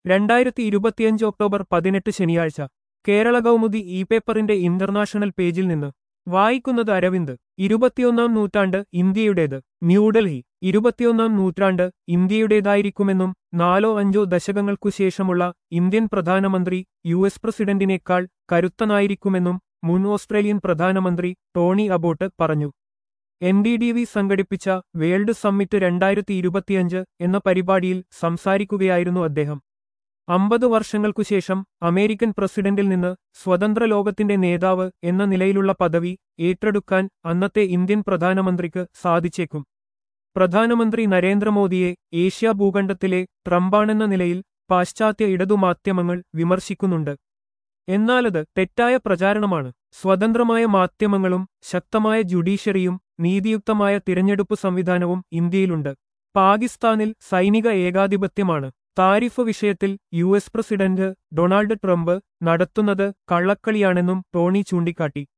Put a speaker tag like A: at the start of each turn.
A: രണ്ടായിരത്തി ഇരുപത്തിയഞ്ച് ഒക്ടോബർ പതിനെട്ട് ശനിയാഴ്ച കേരള കൗമുദി ഇ പേപ്പറിന്റെ ഇന്റർനാഷണൽ പേജിൽ നിന്ന് വായിക്കുന്നത് അരവിന്ദ് ഇരുപത്തിയൊന്നാം നൂറ്റാണ്ട് ഇന്ത്യയുടേത് ന്യൂഡൽഹി ഇരുപത്തിയൊന്നാം നൂറ്റാണ്ട് ഇന്ത്യയുടേതായിരിക്കുമെന്നും നാലോ അഞ്ചോ ദശകങ്ങൾക്കു ശേഷമുള്ള ഇന്ത്യൻ പ്രധാനമന്ത്രി യു എസ് പ്രസിഡന്റിനേക്കാൾ കരുത്തനായിരിക്കുമെന്നും മുൻ ഓസ്ട്രേലിയൻ പ്രധാനമന്ത്രി ടോണി അബോട്ട് പറഞ്ഞു എൻ ഡി ഡി വി സംഘടിപ്പിച്ച വേൾഡ് സമ്മിറ്റ് രണ്ടായിരത്തി ഇരുപത്തിയഞ്ച് എന്ന പരിപാടിയിൽ സംസാരിക്കുകയായിരുന്നു അദ്ദേഹം അമ്പത് വർഷങ്ങൾക്കുശേഷം അമേരിക്കൻ പ്രസിഡന്റിൽ നിന്ന് സ്വതന്ത്ര ലോകത്തിന്റെ നേതാവ് എന്ന നിലയിലുള്ള പദവി ഏറ്റെടുക്കാൻ അന്നത്തെ ഇന്ത്യൻ പ്രധാനമന്ത്രിക്ക് സാധിച്ചേക്കും പ്രധാനമന്ത്രി നരേന്ദ്രമോദിയെ ഏഷ്യ ഭൂഖണ്ഡത്തിലെ ട്രംപാണെന്ന നിലയിൽ പാശ്ചാത്യ ഇടതുമാധ്യമങ്ങൾ വിമർശിക്കുന്നുണ്ട് എന്നാലത് തെറ്റായ പ്രചാരണമാണ് സ്വതന്ത്രമായ മാധ്യമങ്ങളും ശക്തമായ ജുഡീഷ്യറിയും നീതിയുക്തമായ തിരഞ്ഞെടുപ്പ് സംവിധാനവും ഇന്ത്യയിലുണ്ട് പാകിസ്ഥാനിൽ സൈനിക ഏകാധിപത്യമാണ് താരിഫ് വിഷയത്തിൽ U S president Donald Trump നടത്തുന്നത് കള്ളക്കളിയാണെന്നും ടോണി ചൂണ്ടിക്കാട്ടി